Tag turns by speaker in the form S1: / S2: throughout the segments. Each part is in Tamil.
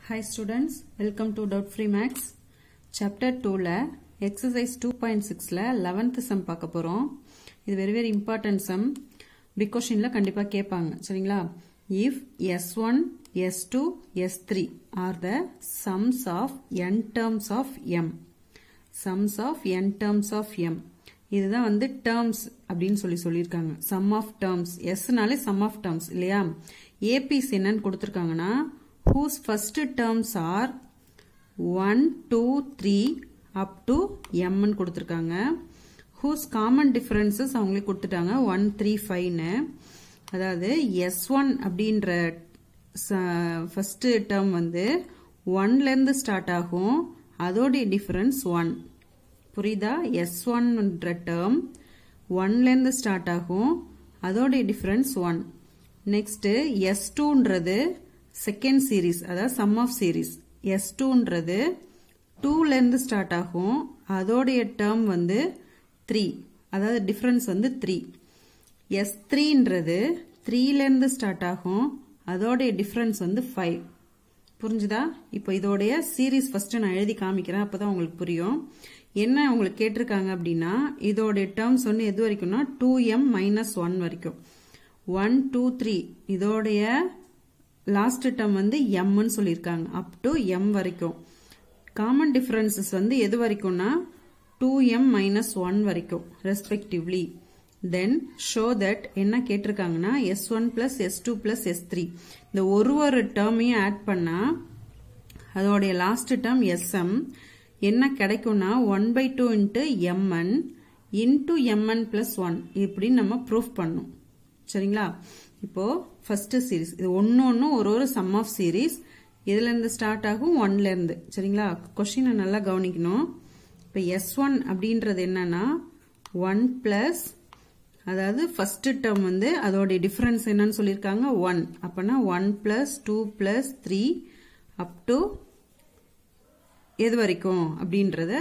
S1: Hi students, welcome to Doubt Free Max. Chapter 2ல exercise 2.6ல 11th sum பார்க்க போறோம் இது very very important sum big questionல கண்டிப்பா கேட்பாங்க சரிங்களா if s1 s2 s3 are the sums of n terms of m sums of n terms of m இதுதான் வந்து terms அப்படின்னு சொல்லி சொல்லியிருக்காங்க sum of terms sனாலே sum of terms இல்லையா ஏபிஸ் என்னன்னு கொடுத்துருக்காங்கன்னா whose first terms are 1 2 3 up to m ன்னு கொடுத்துருக்காங்க whose common differences அவங்களே கொடுத்துட்டாங்க 1 3 5ன்னு அதாவது s1 அப்படின்ற ஃபர்ஸ்ட் டேர்ம் வந்து ஒன்லேருந்து ஸ்டார்ட் ஆகும் அதோடைய டிஃபரன்ஸ் ஒன் புரியுதா எஸ் ஒன்ன்ற டேர்ம் ஒன்லேருந்து ஸ்டார்ட் ஆகும் அதோடைய டிஃபரன்ஸ் ஒன் நெக்ஸ்ட் எஸ் டூன்றது செகண்ட் சீரீஸ் அதாவது சம் ஆஃப் சீரீஸ் எஸ் டூன்றது டூலேருந்து ஸ்டார்ட் ஆகும் அதோடைய டேர்ம் வந்து த்ரீ அதாவது டிஃபரன்ஸ் வந்து த்ரீ எஸ் த்ரீன்றது த்ரீலேருந்து ஸ்டார்ட் ஆகும் அதோடைய டிஃபரன்ஸ் வந்து ஃபைவ் புரிஞ்சுதா இப்போ இதோடைய சீரீஸ் ஃபர்ஸ்ட் நான் எழுதி காமிக்கிறேன் அப்பதான் உங்களுக்கு புரியும் என்ன உங்களுக்கு கேட்டிருக்காங்க அப்படின்னா இதோடைய டேர்ம்ஸ் வந்து எது வரைக்கும்னா டூ எம் மைனஸ் ஒன் வரைக்கும் ஒன் டூ த்ரீ இதோடைய லாஸ்ட் டேர்ம் வந்து எம்னு சொல்லியிருக்காங்க அப் டு எம் வரைக்கும் காமன் டிஃபரன்சஸ் வந்து எது வரைக்கும்னா டூ எம் மைனஸ் ஒன் வரைக்கும் ரெஸ்பெக்டிவ்லி தென் ஷோ தட் என்ன கேட்டிருக்காங்கன்னா S one plus S two plus S three இந்த ஒரு ஒரு டேர்மையும் ஆட் பண்ணா அதோடைய லாஸ்ட் டேர்ம் எஸ்எம் என்ன கிடைக்கும்னா one by two into MN into MN plus one இப்படின்னு நம்ம ப்ரூஃப் பண்ணும் சரிங்களா இப்போ ஃபர்ஸ்ட் சீரீஸ் இது ஒன்னு ஒன்னு ஒரு ஒரு சம் ஆஃப் சீரீஸ் இதுல இருந்து ஸ்டார்ட் ஆகும் ஒன்ல இருந்து சரிங்களா கொஸ்டினை நல்லா கவனிக்கணும் இப்போ எஸ் ஒன் அப்படின்றது என்னன்னா ஒன் பிளஸ் அதாவது ஃபர்ஸ்ட் டேர்ம் வந்து அதோடைய டிஃபரன்ஸ் என்னன்னு சொல்லியிருக்காங்க ஒன் அப்பனா one plus two plus three up to எது வரைக்கும் அப்படின்றத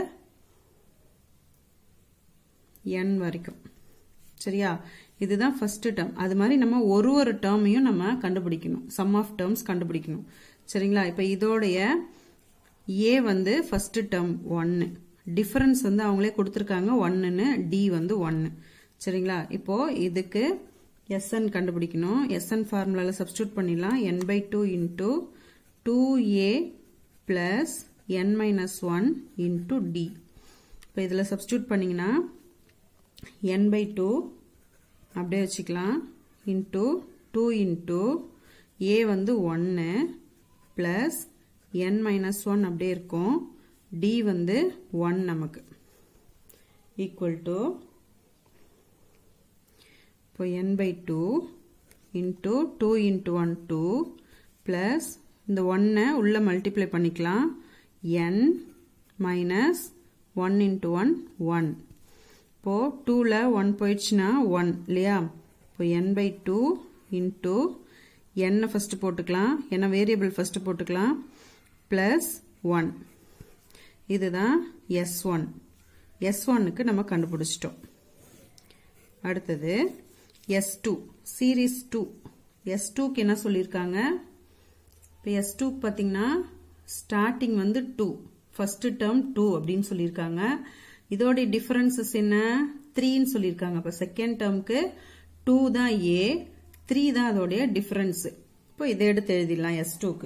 S1: என் வரைக்கும் சரியா இதுதான் ஃபர்ஸ்ட் டேர்ம் அது மாதிரி நம்ம ஒரு ஒரு டேர்மையும் நம்ம கண்டுபிடிக்கணும் சம் ஆஃப் டேர்ம்ஸ் கண்டுபிடிக்கணும் சரிங்களா இப்போ இதோடைய ஏ வந்து ஃபர்ஸ்ட் டேர்ம் ஒன்னு டிஃபரன்ஸ் வந்து அவங்களே கொடுத்துருக்காங்க ஒன்னுன்னு டி வந்து ஒன்னு சரிங்களா இப்போ இதுக்கு எஸ்என் கண்டுபிடிக்கணும் எஸ்என் ஃபார்முலாவில் சப்ஸ்டியூட் பண்ணிடலாம் என் by two into two A plus N minus one into D இப்போ இதில் சப்ஸ்டியூட் பண்ணிங்கன்னா என் பை டூ அப்படியே வச்சுக்கலாம் இன்டூ டூ இன்டூ ஏ வந்து ஒன்று ப்ளஸ் என் மைனஸ் ஒன் அப்படியே இருக்கும் டி வந்து ஒன் நமக்கு ஈக்குவல் டு இப்போ N by two into two into one two plus இந்த ஒன்னை உள்ள மல்டிப்ளை பண்ணிக்கலாம் N minus one into one one இப்போ டூவில் ஒன் போயிடுச்சுன்னா ஒன் இல்லையா இப்போ என் பை டூ இன்டூ என்னை ஃபஸ்ட்டு போட்டுக்கலாம் என்ன வேரியபிள் ஃபஸ்ட்டு போட்டுக்கலாம் ப்ளஸ் ஒன் இதுதான் எஸ் ஒன் எஸ் ஒன்னுக்கு நம்ம கண்டுபிடிச்சிட்டோம் அடுத்தது S two series two S டூக்கு என்ன சொல்லியிருக்காங்க இப்போ எஸ் டூக்கு பார்த்தீங்கன்னா ஸ்டார்டிங் வந்து டூ ஃபர்ஸ்ட் டேர்ம் டூ அப்படின்னு சொல்லியிருக்காங்க இதோடைய டிஃபரன்சஸ் என்ன த்ரீன்னு சொல்லியிருக்காங்க அப்போ செகண்ட் டேர்முக்கு டூ தான் ஏ த்ரீ தான் அதோடைய டிஃபரன்ஸ் இப்போ இதை எடுத்து எழுதிடலாம் எஸ் டூக்கு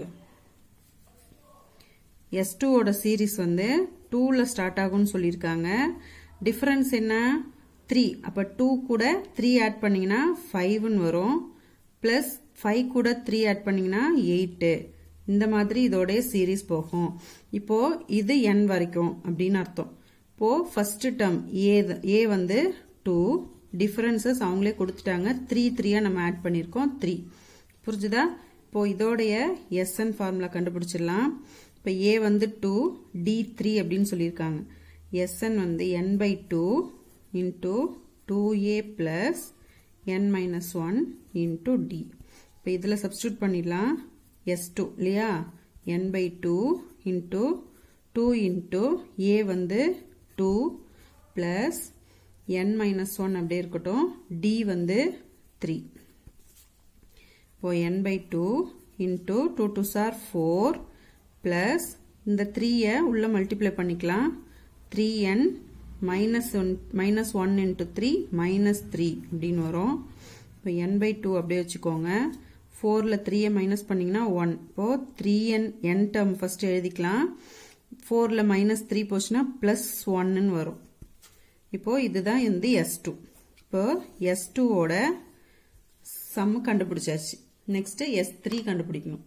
S1: எஸ் டூவோட சீரீஸ் வந்து டூவில் ஸ்டார்ட் ஆகும்னு சொல்லியிருக்காங்க டிஃபரன்ஸ் என்ன த்ரீ அப்போ டூ கூட த்ரீ ஆட் பண்ணீங்கன்னா ஃபைவ்னு வரும் ப்ளஸ் ஃபைவ் கூட த்ரீ ஆட் பண்ணீங்கன்னா எயிட்டு இந்த மாதிரி இதோடைய சீரீஸ் போகும் இப்போ இது என் வரைக்கும் அப்படின்னு அர்த்தம் இப்போ ஃபர்ஸ்ட் டேர்ம் ஏ ஏ வந்து டூ டிஃபரன்சஸ் அவங்களே கொடுத்துட்டாங்க த்ரீ த்ரீயா நம்ம ஆட் பண்ணியிருக்கோம் த்ரீ புரிஞ்சுதா இப்போ இதோடைய எஸ்என் ஃபார்முலா கண்டுபிடிச்சிடலாம் இப்போ ஏ வந்து டூ டி த்ரீ அப்படின்னு சொல்லியிருக்காங்க எஸ்என் வந்து N by two into two A plus N minus one into D இப்போ இதில் சப்ஸ்டியூட் பண்ணிடலாம் எஸ் டூ இல்லையா N by two into two into A வந்து டூ பிளஸ் என் மைனஸ் ஒன் அப்படியே இருக்கட்டும் டி வந்து த்ரீ இப்போ N by two into two two sir four plus இந்த த்ரீயை உள்ள மல்டிப்ளை பண்ணிக்கலாம் த்ரீ என் minus one minus one into three minus three அப்படின்னு வரும் இப்போ என் பை டூ அப்படியே வச்சுக்கோங்க ஃபோரில் த்ரீயை மைனஸ் பண்ணிங்கன்னா ஒன் இப்போது three N N term first எழுதிக்கலாம் ஃபோரில் மைனஸ் த்ரீ போச்சுன்னா ப்ளஸ் ஒன்னு வரும் இப்போது இதுதான் வந்து எஸ் டூ இப்போ எஸ் டூவோட சம் கண்டுபிடிச்சாச்சு நெக்ஸ்ட் எஸ் த்ரீ கண்டுபிடிக்கணும்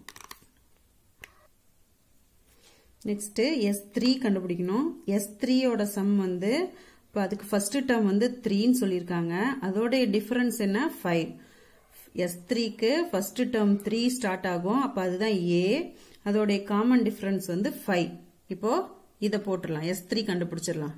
S1: நெக்ஸ்ட் எஸ் த்ரீ கண்டுபிடிக்கணும் எஸ் த்ரீயோட சம் வந்து இப்போ அதுக்கு ஃபர்ஸ்ட் டேர்ம் வந்து த்ரீன்னு சொல்லியிருக்காங்க அதோடைய டிஃபரன்ஸ் என்ன ஃபைவ் எஸ் த்ரீக்கு ஃபர்ஸ்ட் டேர்ம் த்ரீ ஸ்டார்ட் ஆகும் அப்போ அதுதான் ஏ அதோடைய காமன் டிஃபரன்ஸ் வந்து ஃபைவ் இப்போ இதை போட்டுடலாம் எஸ் த்ரீ கண்டுபிடிச்சிடலாம்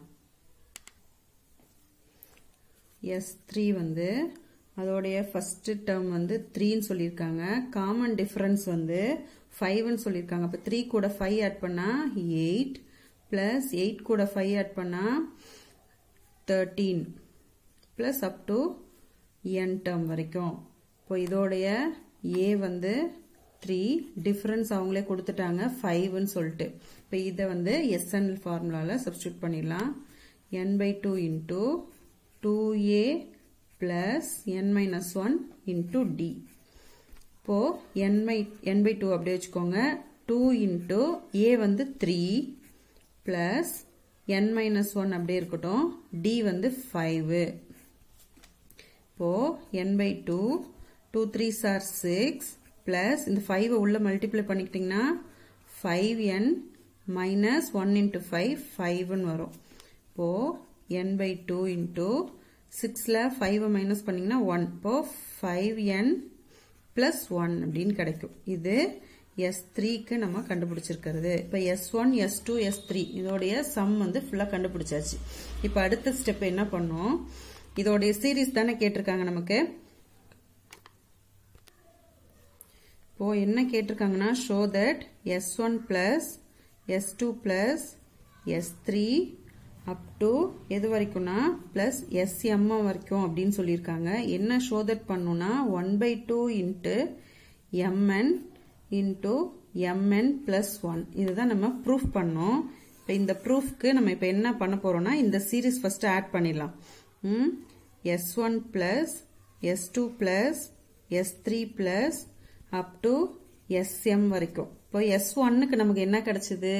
S1: எஸ் த்ரீ வந்து அதோடைய ஃபர்ஸ்ட் டேர்ம் வந்து த்ரீன்னு சொல்லியிருக்காங்க காமன் டிஃபரன்ஸ் வந்து ஃபைவ்னு சொல்லியிருக்காங்க அப்போ த்ரீ கூட ஃபைவ் ஆட் பண்ணால் எயிட் ப்ளஸ் எயிட் கூட ஃபைவ் ஆட் பண்ணால் thirteen plus up to N term வரைக்கும் இப்போ இதோடைய ஏ வந்து த்ரீ டிஃப்ரென்ஸ் அவங்களே கொடுத்துட்டாங்க ஃபைவ்னு சொல்லிட்டு இப்போ இதை வந்து எஸ்என்எல் ஃபார்முலாவில் சப்ஸ்டியூட் பண்ணிடலாம் என் by two into two A plus N minus one into D இப்போ N by N by two அப்படியே வச்சுக்கோங்க டூ இன்டூ ஏ வந்து த்ரீ பிளஸ் என் மைனஸ் ஒன் அப்படியே இருக்கட்டும் டி வந்து ஃபைவ் இப்போ N by two two three sir six plus இந்த ஃபைவை உள்ள மல்டிப்ளை பண்ணிக்கிட்டிங்கன்னா five N minus one into five ஃபைவ்னு வரும் இப்போ என் பை டூ இன்டூ சிக்ஸில் ஃபைவை மைனஸ் பண்ணிங்கன்னா ஒன் இப்போ ஃபைவ் என் பிளஸ் ஒன் அப்படின்னு கிடைக்கும் இது எஸ் த்ரீக்கு நம்ம கண்டுபிடிச்சிருக்கிறது இப்போ S one S two S three இதோடைய சம் வந்து ஃபுல்லாக கண்டுபிடிச்சாச்சு இப்போ அடுத்த ஸ்டெப் என்ன பண்ணோம் இதோடைய சீரீஸ் தானே கேட்டிருக்காங்க நமக்கு இப்போ என்ன கேட்டிருக்காங்கன்னா show that S one plus S two plus S three up to எது வரைக்கும்னா பிளஸ் எஸ்எம் வரைக்கும் அப்படின்னு சொல்லியிருக்காங்க என்ன ஷோ தட் பண்ணுன்னா one by two into MN into MN plus one இதுதான் நம்ம ப்ரூஃப் பண்ணோம் இப்போ இந்த ப்ரூஃப்க்கு நம்ம இப்போ என்ன பண்ண போறோம்னா இந்த சீரீஸ் ஃபர்ஸ்ட் ஆட் பண்ணிடலாம் S one plus S two plus S three plus up to SM வரைக்கும் இப்போ எஸ் ஒன்னுக்கு நமக்கு என்ன கிடைச்சது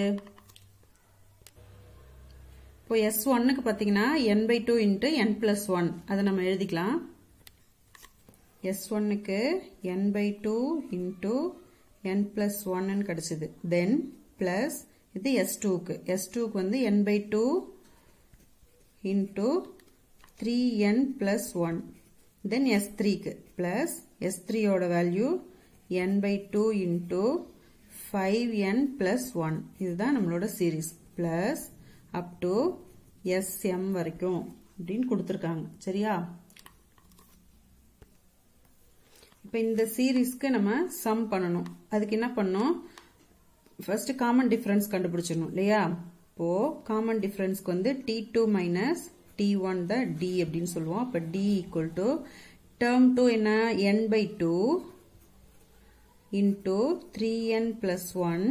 S1: இப்போ எஸ் ஒன்னுக்கு பார்த்தீங்கன்னா N by two into N plus one அதை நம்ம எழுதிக்கலாம் எஸ் ஒன்னுக்கு N by two into N plus ஒன்னு கிடைச்சது தென் பிளஸ் இது எஸ் டூக்கு எஸ் டூக்கு வந்து N by two into three N plus one then S த்ரீக்கு பிளஸ் எஸ் த்ரீயோட value N by two into five N plus one இதுதான் நம்மளோட series plus up to SM வரைக்கும் அப்படின்னு கொடுத்துருக்காங்க சரியா இப்போ இந்த சீரீஸ்க்கு நம்ம சம் பண்ணணும் அதுக்கு என்ன பண்ணோம் ஃபர்ஸ்ட் காமன் டிஃபரன்ஸ் கண்டுபிடிச்சிடணும் இல்லையா இப்போ காமன் டிஃபரன்ஸ்க்கு வந்து D two minus D one the D அப்படின்னு சொல்லுவோம் அப்போ D equal to term two என்ன என் by two into three N plus one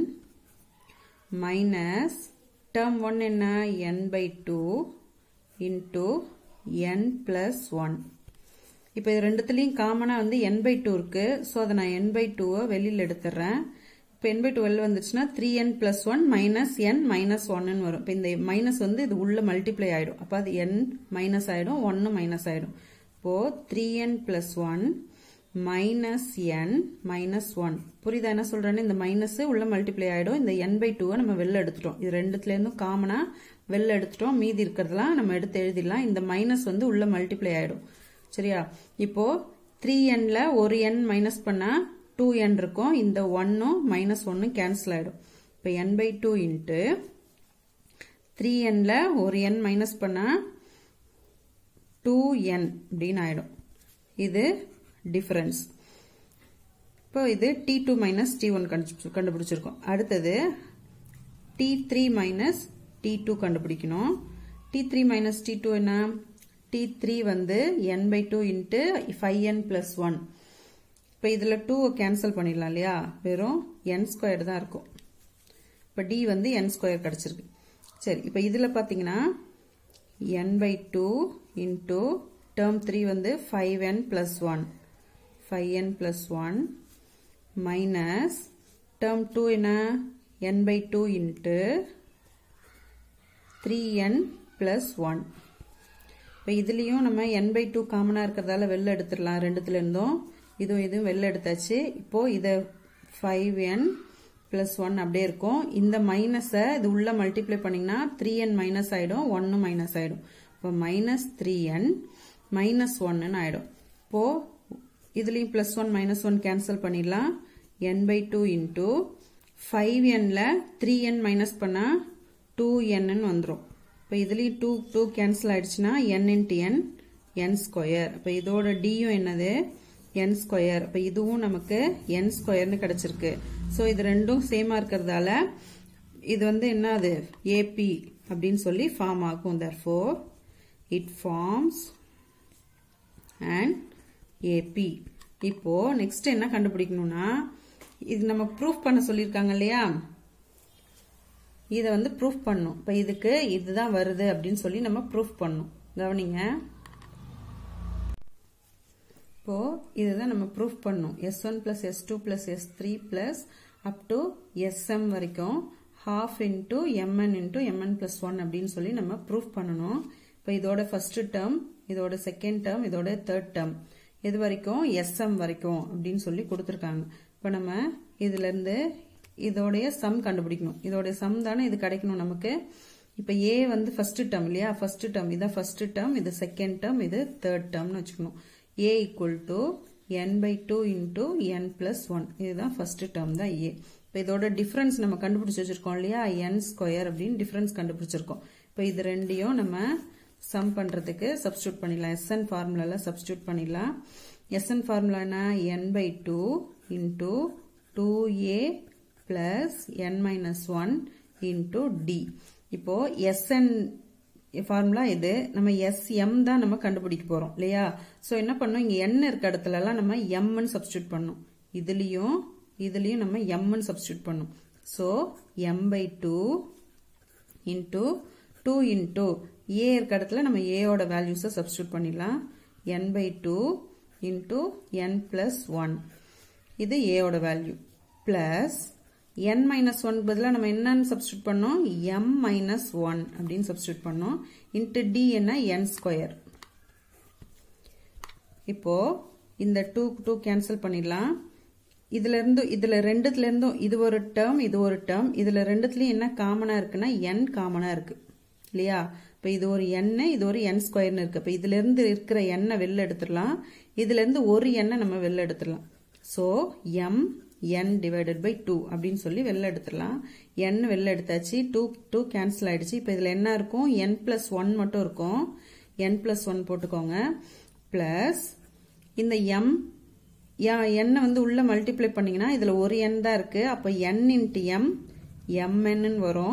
S1: minus term one என்ன என் by two into N plus one இப்போ இது ரெண்டுத்துலேயும் காமனாக வந்து என் பை டூ இருக்கு ஸோ அதை நான் என் பை டூவை வெளியில் எடுத்துடுறேன் இப்போ என் பை டூ வெளில வந்துச்சுன்னா three N plus one minus N minus ஒன்னு வரும் இப்போ இந்த மைனஸ் வந்து இது உள்ள மல்டிப்ளை ஆகிடும் அப்போ அது என் மைனஸ் ஆகிடும் ஒன்று மைனஸ் ஆகிடும் இப்போது three N plus one minus N minus one புரியுதா என்ன சொல்றேன்னு இந்த மைனஸ் உள்ள மல்டிப்ளை ஆயிடும் இந்த என் பை டூவை நம்ம வெளில எடுத்துட்டோம் இது ரெண்டுத்துல இருந்தும் காமனா வெளில எடுத்துட்டோம் மீதி இருக்கிறதெல்லாம் நம்ம எடுத்து எழுதிடலாம் இந்த மைனஸ் வந்து உள்ள மல்டிப்ளை ஆயிடும் சரியா இப்போ த்ரீ என்ல ஒரு என் மைனஸ் பண்ணா டூ என் இருக்கும் இந்த ஒன்னும் மைனஸ் ஒன்னும் கேன்சல் ஆயிடும் இப்போ N by two into three என்ல ஒரு என் மைனஸ் பண்ணா டூ என் அப்படின்னு ஆயிடும் இது டிஃபரன்ஸ் இப்போ இது D two minus D one கண்டுபிடிச்சிருக்கோம் அடுத்தது D three minus D two கண்டுபிடிக்கணும் D three minus D two என்ன டி த்ரீ வந்து N by two into five N plus one இப்போ இதில் டூவை கேன்சல் பண்ணிடலாம் இல்லையா வெறும் என் ஸ்கொயர்டு தான் இருக்கும் இப்போ டி வந்து என் ஸ்கொயர் கிடச்சிருக்கு சரி இப்போ இதில் பார்த்தீங்கன்னா N by two into term three வந்து five N plus one five N plus one minus term two என்ன என் by two into three N plus one இப்போ இதுலேயும் நம்ம என் பை டூ காமனாக இருக்கிறதால வெளில எடுத்துடலாம் ரெண்டுத்துலேருந்தும் இதுவும் இதுவும் வெளில எடுத்தாச்சு இப்போது இதை ஃபைவ் என் ப்ளஸ் ஒன் அப்படியே இருக்கும் இந்த மைனஸை இது உள்ள மல்டிப்ளை பண்ணிங்கன்னா த்ரீ என் மைனஸ் ஆகிடும் ஒன்று மைனஸ் ஆகிடும் இப்போ மைனஸ் த்ரீ என் மைனஸ் ஒன்னு ஆகிடும் இப்போது இதுலேயும் plus one minus one cancel பண்ணிடலாம் என் பை டூ இன்டூ ஃபைவ் எனில் த்ரீ என் மைனஸ் பண்ணால் டூ என்னு வந்துடும் இப்போ இதுலேயும் டூ டூ கேன்சல் ஆயிடுச்சுன்னா n into n n square இப்போ இதோட டியும் என்னது என் ஸ்கொயர் இப்போ இதுவும் நமக்கு என் ஸ்கொயர்னு கிடச்சிருக்கு ஸோ இது ரெண்டும் சேமாக இருக்கிறதால இது வந்து என்ன அது ஏபி அப்படின்னு சொல்லி ஃபார்ம் ஆகும் therefore it forms and AP இப்போ நெக்ஸ்ட் என்ன கண்டுபிடிக்கணும்னா இது நம்ம ப்ரூஃப் பண்ண சொல்லியிருக்காங்க இல்லையா இதை வந்து ப்ரூஃப் பண்ணும் இப்போ இதுக்கு இதுதான் வருது அப்படின்னு சொல்லி நம்ம ப்ரூஃப் பண்ணும் கவனிங்க இப்போ இதுதான் நம்ம ப்ரூஃப் பண்ணும் S one plus S two plus S three plus up to SM வரைக்கும் half into mn into MN plus one அப்படின்னு சொல்லி நம்ம ப்ரூஃப் பண்ணணும் இப்போ இதோட ஃபர்ஸ்ட் டேர்ம் இதோட செகண்ட் டேர்ம் இதோட தேர்ட் டேர்ம் இது வரைக்கும் எஸ்எம் வரைக்கும் அப்படின்னு சொல்லி கொடுத்துருக்காங்க இப்போ நம்ம இதுல இருந்து இதோடைய சம் கண்டுபிடிக்கணும் இதோடைய சம் தானே இது கிடைக்கணும் நமக்கு இப்போ ஏ வந்து ஃபர்ஸ்ட் டேர்ம் இல்லையா ஃபர்ஸ்ட் டேர்ம் இதான் ஃபர்ஸ்ட் டேர்ம் இது செகண்ட் டேர்ம் இது தேர்ட் டேர்ம்னு வச்சுக்கணும் a equal to n by two into N plus one இதுதான் ஃபர்ஸ்ட் டேர்ம் தான் ஏ இப்போ இதோட டிஃபரன்ஸ் நம்ம கண்டுபிடிச்சு வச்சிருக்கோம் இல்லையா என் ஸ்கொயர் அப்படின்னு டிஃபரன்ஸ் கண்டுபிடிச்சிருக்கோம் இப்போ இது ரெண்டையும் நம்ம சம் பண்றதுக்கு சப்ஸ்டியூட் பண்ணிடலாம் எஸ்என் ஃபார்முலால சப்ஸ்டியூட் பண்ணிடலாம் எஸ்என் ஃபார்முலா என்ன என் by two into two A plus N minus one into D இப்போ எஸ்என் ஃபார்முலா இது நம்ம எஸ்எம் தான் நம்ம கண்டுபிடிக்க போறோம் இல்லையா ஸோ என்ன பண்ணோம் இங்க என் இருக்க இடத்துல எல்லாம் நம்ம எம்னு சப்ஸ்டியூட் பண்ணோம் இதுலயும் இதுலயும் நம்ம எம்னு சப்ஸ்டியூட் பண்ணோம் so m by two into two into a இருக்க இடத்துல நம்ம ஏயோட வேல்யூஸை சப்ஸ்டியூட் பண்ணிடலாம் என் by two into N plus one இது ஏயோட வேல்யூ பிளஸ் என் மைனஸ் ஒன் பதிலாக நம்ம என்னன்னு சப்ஸ்டியூட் பண்ணோம் எம் மைனஸ் ஒன் அப்படின்னு சப்ஸ்டியூட் பண்ணோம் இன்ட்டு டி என்ன என் ஸ்கொயர் இப்போ இந்த டூ டூ கேன்சல் பண்ணிடலாம் இதுல இருந்து இதுல ரெண்டுத்துல இருந்தும் இது ஒரு டேர்ம் இது ஒரு டேர்ம் இதுல ரெண்டுத்துலயும் என்ன காமனா இருக்குன்னா என் காமனா இருக்கு இல்லையா இப்ப இது ஒரு எண்ணை இது ஒரு என் ஸ்கொயர்னு இருக்கு இப்ப இதுல இருந்து இருக்கிற எண்ணை வெளில எடுத்துடலாம் இதுல இருந்து ஒரு எண்ணை நம்ம வெளில எடுத்துடலாம் so m n divided by two அப்படின்னு சொல்லி வெளில எடுத்துடலாம் என் வெளில எடுத்தாச்சு டூ டூ கேன்சல் ஆயிடுச்சு இப்போ இதில் என்ன இருக்கும் என் பிளஸ் ஒன் மட்டும் இருக்கும் என் பிளஸ் ஒன் போட்டுக்கோங்க பிளஸ் இந்த எம் எண்ணை வந்து உள்ள மல்டிப்ளை பண்ணீங்கன்னா இதில் ஒரு எண் தான் இருக்கு அப்போ என் இன்ட்டு எம் எம்என்னு வரும்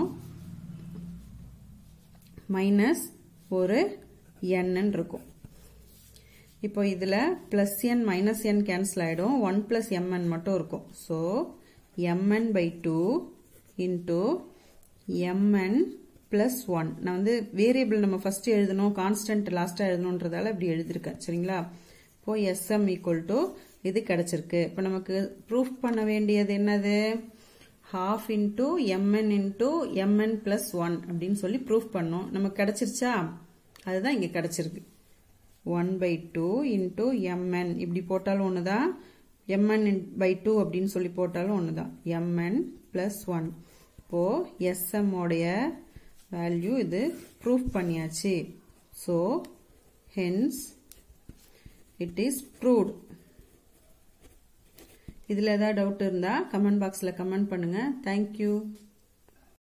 S1: மைனஸ் ஒரு என்னு இருக்கும் இப்போ இதில் plus n minus n cancel ஆகிடும் ஒன் ப்ளஸ் எம்என் மட்டும் இருக்கும் so mn by two into mn plus one நான் வந்து வேரியபிள் நம்ம ஃபர்ஸ்ட் எழுதணும் கான்ஸ்டன்ட் லாஸ்ட்டாக எழுதணுன்றதால இப்படி எழுதியிருக்கேன் சரிங்களா இப்போ எஸ்எம் ஈக்குவல் டு இது கிடைச்சிருக்கு இப்போ நமக்கு ப்ரூஃப் பண்ண வேண்டியது என்னது half into mn into mn plus one அப்படின்னு சொல்லி ப்ரூஃப் பண்ணோம் நமக்கு கிடைச்சிருச்சா அதுதான் இங்கே கிடைச்சிருக்கு one by two into mn இப்படி போட்டாலும் ஒன்று தான் எம்என் பை டூ அப்படின்னு சொல்லி போட்டாலும் ஒன்று தான் எம்என் ப்ளஸ் ஒன் இப்போ எஸ்எம் உடைய வேல்யூ இது ப்ரூஃப் பண்ணியாச்சு so hence it is proved இதில் ஏதாவது டவுட் இருந்தால் கமெண்ட் பாக்ஸில் கமெண்ட் பண்ணுங்கள் தேங்க்யூ